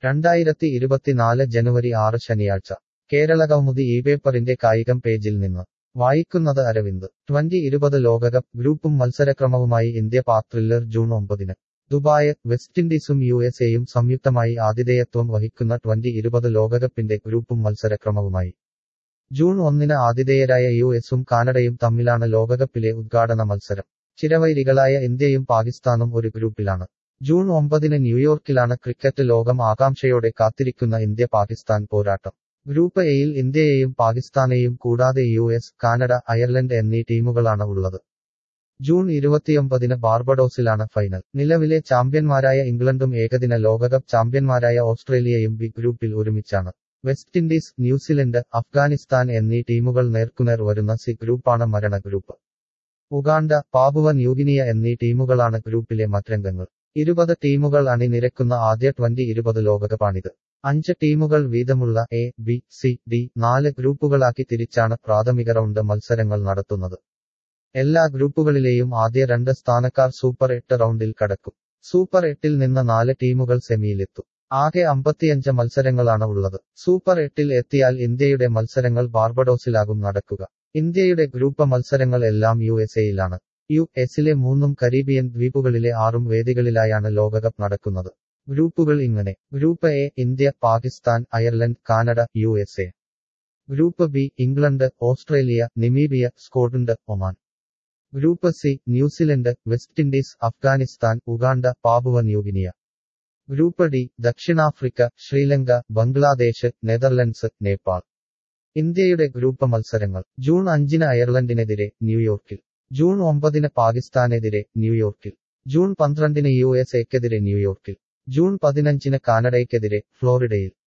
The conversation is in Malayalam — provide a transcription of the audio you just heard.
രണ്ടായിരത്തി ഇരുപത്തിനാല് ജനുവരി ആറ് ശനിയാഴ്ച കേരളകൗമുദി ഈ പേപ്പറിന്റെ കായികം പേജിൽ നിന്ന് വായിക്കുന്നത് അരവിന്ദ് ട്വന്റി ഇരുപത് ലോകകപ്പ് ഗ്രൂപ്പും മത്സരക്രമവുമായി ഇന്ത്യ പാക് ത്രില്ലർ ജൂൺ ഒമ്പതിന് ദുബായ് വെസ്റ്റിൻഡീസും യു എസ് എയും സംയുക്തമായി ആതിഥേയത്വം വഹിക്കുന്ന ട്വന്റി ഇരുപത് ലോകകപ്പിന്റെ ഗ്രൂപ്പും മത്സരക്രമവുമായി ജൂൺ ഒന്നിന് ആതിഥേയരായ യു എസും കാനഡയും തമ്മിലാണ് ലോകകപ്പിലെ ഉദ്ഘാടന മത്സരം ചിരവൈരികളായ ഇന്ത്യയും പാകിസ്ഥാനും ഒരു ഗ്രൂപ്പിലാണ് ജൂൺ ഒമ്പതിന് ന്യൂയോർക്കിലാണ് ക്രിക്കറ്റ് ലോകം ആകാംക്ഷയോടെ കാത്തിരിക്കുന്ന ഇന്ത്യ പാകിസ്ഥാൻ പോരാട്ടം ഗ്രൂപ്പ് എയിൽ ഇന്ത്യയെയും പാകിസ്ഥാനെയും കൂടാതെ യു എസ് കാനഡ അയർലൻഡ് എന്നീ ടീമുകളാണ് ഉള്ളത് ജൂൺ ഇരുപത്തിയൊമ്പതിന് ബാർബഡോസിലാണ് ഫൈനൽ നിലവിലെ ചാമ്പ്യന്മാരായ ഇംഗ്ലണ്ടും ഏകദിന ലോകകപ്പ് ചാമ്പ്യന്മാരായ ഓസ്ട്രേലിയയും ബി ഗ്രൂപ്പിൽ ഒരുമിച്ചാണ് വെസ്റ്റ് ഇൻഡീസ് ന്യൂസിലൻഡ് അഫ്ഗാനിസ്ഥാൻ എന്നീ ടീമുകൾ നേർക്കുനേർ വരുന്ന സി ഗ്രൂപ്പാണ് മരണ ഗ്രൂപ്പ് ഉഗാണ്ട പാപുവ ന്യൂഗിനിയ എന്നീ ടീമുകളാണ് ഗ്രൂപ്പിലെ മറ്റംഗങ്ങൾ ഇരുപത് ടീമുകൾ അണിനിരക്കുന്ന ആദ്യ ട്വന്റി ഇരുപത് ലോകകപ്പാണിത് അഞ്ച് ടീമുകൾ വീതമുള്ള എ ബി സി ഡി നാല് ഗ്രൂപ്പുകളാക്കി തിരിച്ചാണ് പ്രാഥമിക റൗണ്ട് മത്സരങ്ങൾ നടത്തുന്നത് എല്ലാ ഗ്രൂപ്പുകളിലെയും ആദ്യ രണ്ട് സ്ഥാനക്കാർ സൂപ്പർ എട്ട് റൗണ്ടിൽ കടക്കും സൂപ്പർ എട്ടിൽ നിന്ന് നാല് ടീമുകൾ സെമിയിലെത്തും ആകെ അമ്പത്തിയഞ്ച് മത്സരങ്ങളാണ് ഉള്ളത് സൂപ്പർ എട്ടിൽ എത്തിയാൽ ഇന്ത്യയുടെ മത്സരങ്ങൾ ബാർബഡോസിലാകും നടക്കുക ഇന്ത്യയുടെ ഗ്രൂപ്പ് മത്സരങ്ങൾ എല്ലാം യു എസ് എയിലാണ് യു എസിലെ മൂന്നും കരീബിയൻ ദ്വീപുകളിലെ ആറും വേദികളിലായാണ് ലോകകപ്പ് നടക്കുന്നത് ഗ്രൂപ്പുകൾ ഇങ്ങനെ group A India Pakistan Ireland Canada U S A group B England Australia Namibia Scotland Oman group C New Zealand West Indies Afghanistan Uganda Papua New Guinea group D ദക്ഷിണാഫ്രിക്ക ശ്രീലങ്ക ബംഗ്ലാദേശ് നെതർലൻഡ്സ് നേപ്പാൾ ഇന്ത്യയുടെ ഗ്രൂപ്പ് മത്സരങ്ങൾ ജൂൺ അഞ്ചിന് അയർലൻഡിനെതിരെ ന്യൂയോർക്കിൽ ജൂൺ ഒമ്പതിന് പാകിസ്ഥാനെതിരെ ന്യൂയോർക്കിൽ ജൂൺ പന്ത്രണ്ടിന് യു എസ് എക്കെതിരെ ന്യൂയോർക്കിൽ ജൂൺ പതിനഞ്ചിന് കാനഡയ്ക്കെതിരെ ഫ്ലോറിഡയിൽ